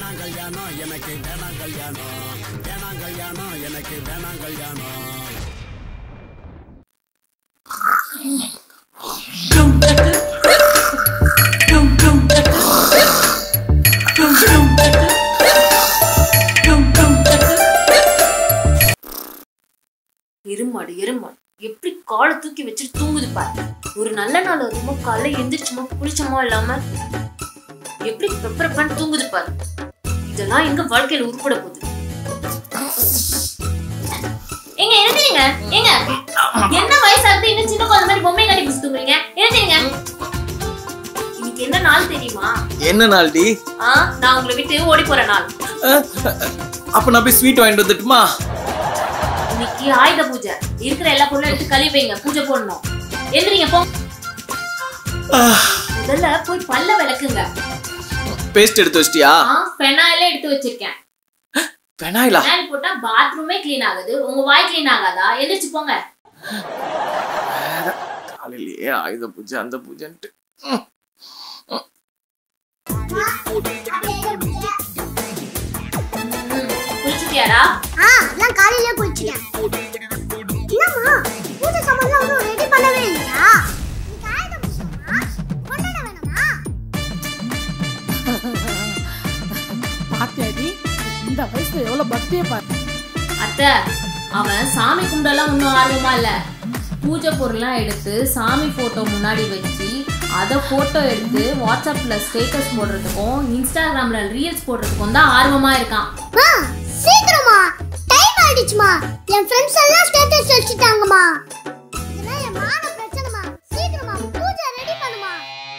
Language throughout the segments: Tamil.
வேணாம் கல்யாணம் எனக்கு வேணாம் கல்யாணம் வேணாம் கல்யாணம் எனக்கு வேணாம் கல்யாணம் எருமாடு எருமாடு எப்படி காலை தூக்கி வச்சுட்டு தூங்குது பாரு ஒரு நல்ல நாள் வருமோ காலை எந்திரிச்சுமோ குளிச்சமோ இல்லாம எப்படி பெப்பர் பண்ணி தூங்குது பாரு இதெல்லாம் எங்க வாழ்க்கையில உருப்பட போகுது எங்க எழுந்திரிங்க ஏங்க என்ன வயசாகுது இன்னும் சின்ன குழந்தை மாதிரி பொம்மை கட்டி பிடிச்சு தூங்குறீங்க எழுந்திரிங்க இன்னைக்கு என்ன நாள் தெரியுமா என்ன நாள்டி ஆ நான் உங்களை விட்டு ஓடி போற நாள் அப்ப நான் போய் ஸ்வீட் வாங்கிட்டு வந்துட்டுமா இன்னைக்கு ஆயுத பூஜை இருக்கிற எல்லா பொருளும் எடுத்து கழுவி வைங்க பூஜை போடணும் எந்திரிங்க போ முதல்ல போய் பல்ல விளக்குங்க பேஸ்ட் எடுத்து வச்சிட்டியா ஆ பெனாயில எடுத்து வச்சிருக்கேன் பெனாயிலா பெனாயில் போட்டா பாத்ரூமே க்ளீன் ஆகுது உங்க வாய் க்ளீன் ஆகாதா எந்திரிச்சு போங்க காலையிலேயே ஆயுத பூஜை அந்த பூஜைன்ட்டு ம், குளிச்சுட்டியாடா ஆ நான் காலையில குளிச்சிட்டேன் என்னம்மா பூஜை சாமான்லாம் ஒன்றும் ரெடி பண்ணவே இல்லையா இன்னைக்கு ஆயுத பூஜைமா கொண்டாட வேணாமா பாத்தியாடி இந்த வயசுல எவ்வளவு பக்தியை பாரு அத்தை அவன் சாமி கும்பிடலாம் ஒன்றும் ஆர்வமா இல்ல பூஜை பொருள்லாம் எடுத்து சாமி போட்டோ முன்னாடி வச்சு அதை போட்டோ எடுத்து வாட்ஸ்அப்ல ஸ்டேட்டஸ் போடுறதுக்கும் இன்ஸ்டாகிராம்ல ரீல்ஸ் போடுறதுக்கும் தான் ஆர்வமா இருக்கான் மா சீக்கிரமா டைம் ஆயிடுச்சுமா என் ஃப்ரெண்ட்ஸ் எல்லாம் ஸ்டேட்டஸ் வச்சுட்டாங்கம்மா இதெல்லாம் என் மான பிரச்சனைமா சீக்கிரமா பூஜை ரெடி பண்ணுமா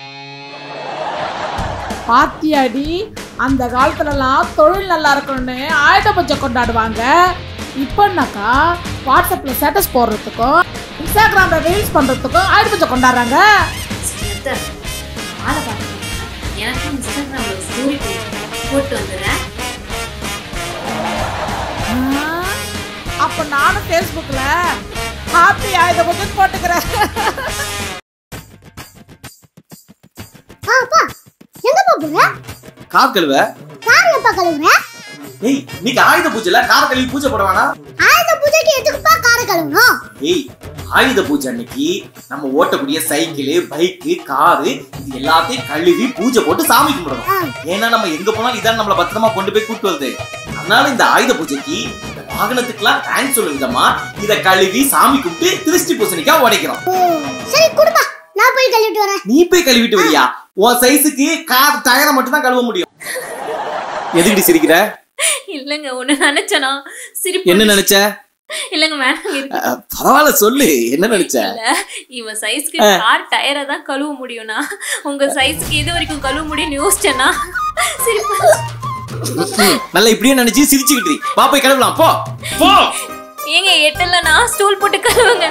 பாத்தியாடி அந்த காலத்துலலாம் தொழில் நல்லா இருக்கணும்னு ஆயுத பூஜை கொண்டாடுவாங்க இப்போனாக்கா வாட்ஸ்அப்ல ஸ்டேட்டஸ் போடுறதுக்கும் இன்ஸ்டாகிராம்ல ரீல்ஸ் பண்றதுக்கும் ஆயுத பூஜை கொண்டாடுறாங்க அத்தை, ஆளை பாருங்க. எனக்கும் இன்ஸ்டாகிராம்ல ஸ்டோரி போட்டு வந்துடுறேன் ஆ, அப்ப நானும் ஃபேஸ்புக்ல ஹாப்பி ஆயுத பூஜை போட்டுக்கிறேன் ஆ அப்பா எங்க போகுற கார் கழுவ கார் எப்ப கழுவுற ஏய் இன்னைக்கு ஆயுத பூஜைல கார கழுவி பூஜை போட வேணாம் ஆயுத பூஜைக்கு எதுக்குப்பா காரை கழுவணும் ஏய் ஆயுத பூஜை அன்னைக்கு நம்ம ஓட்டக்கூடிய சைக்கிள் பைக்கு காரு இது எல்லாத்தையும் கழுவி பூஜை போட்டு சாமி கும்பிடணும் ஆ. ஏன்னா நம்ம எங்க போனாலும் இதான் நம்மள பத்திரமா கொண்டு போய் கூட்டு வருது அதனால இந்த ஆயுத பூஜைக்கு இந்த வாகனத்துக்குலாம் தேங்க்ஸ் சொல்லும் விதமா இத கழுவி சாமி கும்பிட்டு திருஷ்டி பூசணிக்கா உடைக்கிறோம் ஓ சரி குடுப்பா நான் போய் கழுவிட்டு வரேன் நீ போய் கழுவிட்டு வரியா உன் சைஸுக்கு கார் டயரை மட்டும் தான் கழுவ முடியும் எதுக்கிட்டு சிரிக்கிற இல்லைங்க ஒண்ணு நினைச்சனா சிரிப்பு என்ன நினைச்ச இல்லைங்க வேணாங்க இருக்கு அஹ், பரவாயில்ல சொல்லு என்ன நினைச்ச இல்ல இவன் சைஸ்க்கு கார் டயரை தான் கழுவ முடியும்னா உங்க சைஸ்க்கு எது வரைக்கும் கழுவ முடியும்னு யோசிச்சேனா சிரிப்பு நல்லா இப்படியே நினைச்சு சிரிச்சுக்கிட்டு இரு. வா போய் கழுவலாம் போ போ ஏங்க எட்டலனா ஸ்டூல் போட்டு கழுவுங்க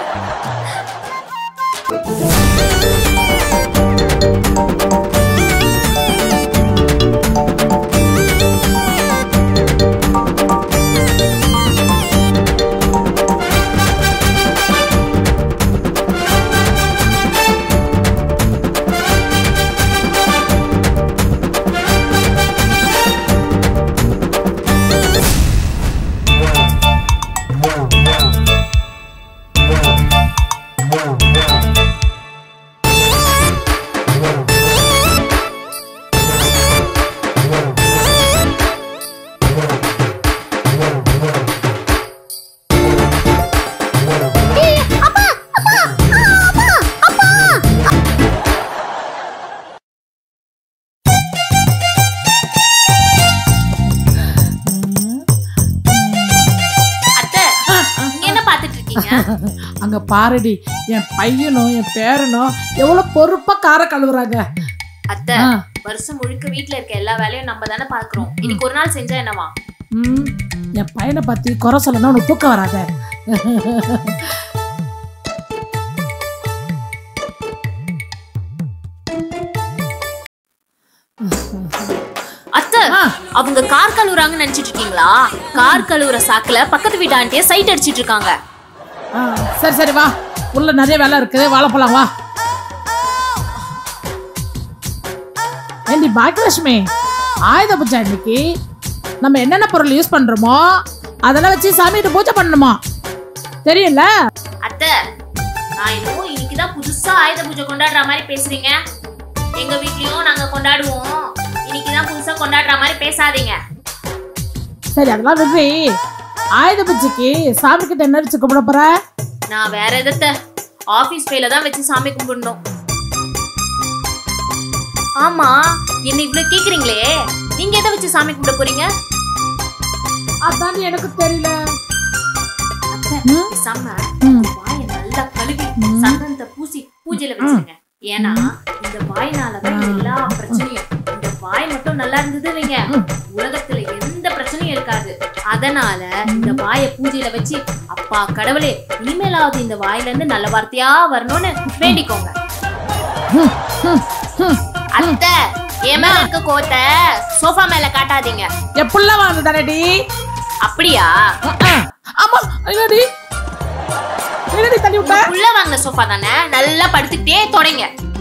ஏய், அப்பா அப்பா ஆ, அப்பா அப்பா அத்தை இங்க என்ன பாத்துட்டு இருக்கீங்க அங்க பாருடி என் பையனும் என் பேரனும் எவ்வளவு பொறுப்பா காரை கழுவுறாங்க அத்தை ஆ. வருஷம் முழுக்க வீட்ல இருக்க எல்லா வேலையும் நம்ம தானே பாக்குறோம் இன்னைக்கு ஒரு நாள் செஞ்சா என்னவா ம், என் பையனை பத்தி குறை சொல்லணும் உனக்கு தூக்கம் வராத அத்தை ஆ. அவங்க கார் கழுவுறாங்கன்னு நினைச்சிட்டு இருக்கீங்களா கார் கழுவுற சாக்குல பக்கத்து வீட்டு ஆண்டிய சைட் அடிச்சிட்டு இருக்காங்க ஆ, சரி சரி வா உள்ள நிறைய வேலை இருக்கு வாழைப்பழம் வா ஏண்டி பாக்கியலட்சுமி ஆயுத பூஜை அன்னைக்கு நம்ம என்னென்ன பொருள் யூஸ் பண்றோமோ அதெல்லாம் வச்சு சாமிகிட்ட பூஜை பண்ணணுமா தெரியல அத்தை நான் என்னவோ இன்னைக்குதான் புதுசா ஆயுத பூஜை கொண்டாடுற மாதிரி பேசுறீங்க எங்க வீட்லயும் நாங்க கொண்டாடுவோம் இன்னைக்குதான் புதுசா கொண்டாடுற மாதிரி பேசாதீங்க சரி அதெல்லாம் விடுறி ஆயுத பூஜைக்கு சாமி கிட்ட என்ன வச்சு கும்பிட போற நான் வேற எதத்த ஆபீஸ் பேல தான் வச்சு சாமி கும்பிடணும் ஆமா என்ன இவ்வளவு கேக்குறீங்களே நீங்க எதை வச்சு சாமி கும்பிட போறீங்க அதான் எனக்கு தெரியல அத்தை ம், பேசாம ம். வாயை நல்லா கழுவி ம். சந்தனத்தை பூசி பூஜையில வச்சிருங்க ஏன்னா இந்த வாய்னாலதான் எல்லா பிரச்சனையும் இந்த வாய் மட்டும் நல்லா இருந்தது வைங்க உலகத்துல எந்த பிரச்சனையும் இருக்காது அதனால இந்த வாயை பூஜையில வச்சு அப்பா கடவுளே இனிமேலாவது இந்த வாயில இருந்து நல்ல வார்த்தையா வரணும்னு வேண்டிக்கோங்க அத்தை என் மேல இருக்க கோத்தை சோஃபா மேல காட்டாதீங்க எப்படிலாம் வாழ்ந்து தானடி அப்படியா ஆமா ஐயோடி என்னடி தள்ளி விட்ட உள்ள வாங்கின சோஃபா தானே நல்லா படுத்துக்கிட்டே தொடங்க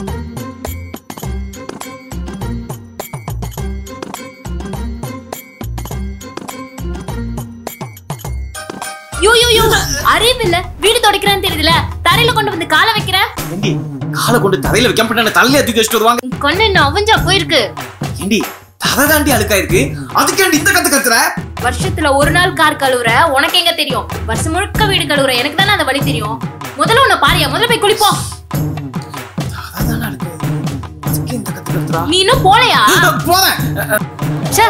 யூ யூ யூ அறிவில்ல வீடு துடைக்கிறேன்னு தெரியுதுல தரையில கொண்டு வந்து காலை வைக்கிற ஏண்டி காலை கொண்டு தலையில வைக்காம பண்ண தலையில தூக்கி வச்சுட்டு வருவாங்க கொண்டு இன்னும் அவிஞ்சா போயிருக்கு ஏண்டி தலை தாண்டி அழுக்கா இருக்கு அதுக்கேண்டி இந்த கத்து கத்துற வருஷத்துல ஒரு நாள் கார் கழுவுற உனக்கு எங்க தெரியும் வருஷம் முழுக்க வீடு கழுவுற எனக்கு தானே அந்த வழி தெரியும் முதல்ல உன்னை பாரியா முதல்ல போய் குளிப்போம் தலை தானே அழுக்கு அதுக்கே இந்த கத்து கத்துறா நீ இன்னும் போலையா போறேன் ச்சே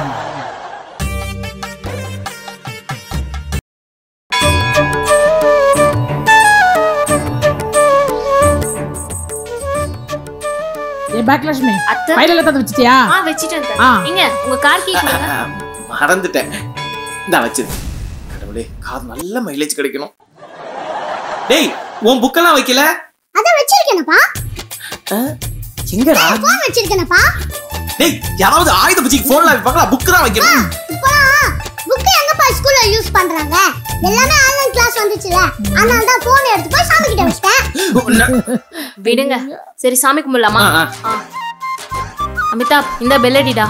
ஏ பேக்லட்சுமி அத்தை ஃபைல தந்து வச்சிட்டியா ஆ வச்சிட்டேன் ஆ. அத்தை. இங்க உங்க கார் கீ கொடுங்க மறந்துட்டேன் இந்த வச்சது கடவுளே கார் நல்ல மைலேஜ் கிடைக்கணும் டேய் உன் புக்கெல்லாம் வைக்கல அதான் வச்சிருக்கேனப்பா ஆ? எங்கடா போன் வச்சிருக்கேனப்பா டேய் யாராவது ஆயுத பூஜைக்கு போன்ல வைப்பாங்களா புக் தான் வைக்கணும் இப்போலாம் புக் எங்கப்பா ஸ்கூல்ல யூஸ் பண்றாங்க எல்லாமே ஆன்லைன் கிளாஸ் வந்துச்சுல அதனால தான் போன் எடுத்து போய் சாமி கிட்ட வச்சிட்டேன் விடுங்க சரி சாமி கும்பிடலாமா ஆ, ஆ. ஆ. அமிதாப் இந்த பெல்லடிடா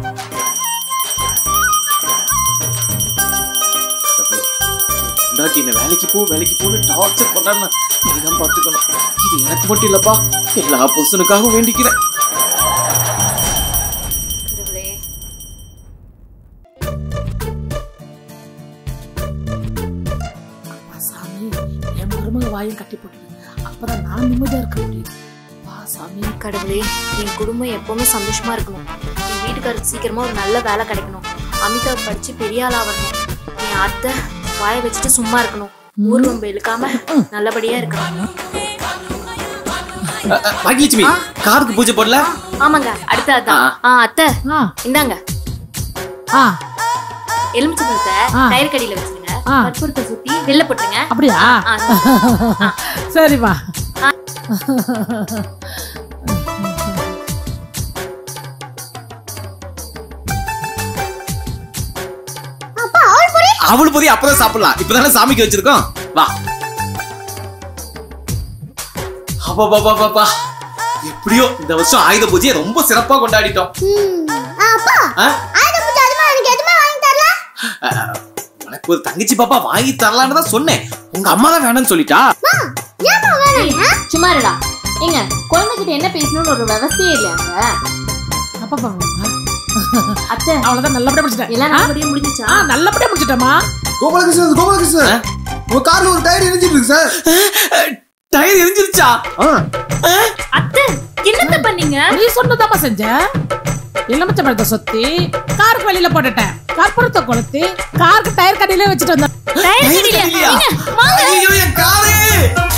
பொண்டாட்டி என்ன வேலைக்கு போ வேலைக்கு போன்னு டார்ச்சர் பண்ணாம நீதான் பாத்துக்கணும் இது எனக்கு மட்டும் இல்லப்பா எல்லா புருஷனுக்காகவும் வேண்டிக்கிறேன் கடவுளே சாமி என் மருமக வாயும் கட்டி போட்டு அப்பதான் நான் நிம்மதியா இருக்க முடியும் வா சாமி கடவுளே என் குடும்பம் எப்பவுமே சந்தோஷமா இருக்கணும் என் வீட்டுக்காரருக்கு சீக்கிரமா ஒரு நல்ல வேலை கிடைக்கணும் அமிதாப் படிச்சு பெரிய ஆளா வரணும் என் அத்தை வாயை வச்சுட்டு சும்மா இருக்கணும் ஊர் ரொம்ப இழுக்காம நல்லபடியா இருக்கணும் அஹ், அஹ், பாக்கியலட்சுமி காருக்கு பூஜை போடல ஆமாங்க அடுத்த அதான் ஆ அத்தை ஆ இந்தாங்க ஆ எலுமிச்சை பழத்தை ஆ. டயர் கடியில வச்சுருங்க ஆ. கற்பூரத்தை சுத்தி வெளில போட்டுருங்க அப்படியா ஆ, சரிப்பா அப்பா ஆல் பொரி அவளு போய் அப்பதான் சாப்பிடலாம் இப்பதானே சாமிக்கு வச்சிருக்கோம் வா அப்பா பாப்பா பாப்பா எப்படியோ இந்த வருஷம் ஆயுத பூஜையை ரொம்ப சிறப்பா கொண்டாடிட்டோம் ம், ஆ, அப்பா ஆ? ஆயுத பூஜை அதுமா எனக்கு எதுவுமே வாங்கி தரல அஹ், உனக்கு ஒரு தங்கச்சி பாப்பா வாங்கி தரலான்னு தான் சொன்னேன் உங்க அம்மா தான் வேணும்னு சொல்லிட்டா அம்மா, ஏம்மா வேணாம் ஆ? சும்மா இருடா ஏங்க குழந்தைகிட்ட என்ன பேசணும்னு ஒரு விவசாயே இல்லையாங்க அப்பா பாப்பா அத்தை அவ்வளவுதான் நல்லபடியா முடிச்சிட்டேன் எல்லாம் நல்லபடியா முடிஞ்சிச்சா ஆ நல்லபடியா முடிச்சிட்டேமா கோபாலகிருஷ்ணன் கோபாலகிருஷ்ணன் உங்க கார்ல ஒரு டயர் எரிஞ்சிட்டு இருக்கு சார் டயர் எரிஞ்சிருச்சா ஆ, அத்தை என்னத்த பண்ணீங்க நீ சொன்னதாம்மா செஞ்ச எலுமிச்சை பழத்தை சொத்தி காருக்கு வெளியில போட்டுட்டேன் கற்பூரத்தை கொளுத்தி காருக்கு டயர் கடையிலே வச்சுட்டு வந்தேன் டயர் டயர் கடியில கடியிலையா? ஏங்க, வாங்க ஐயோ, என் காரு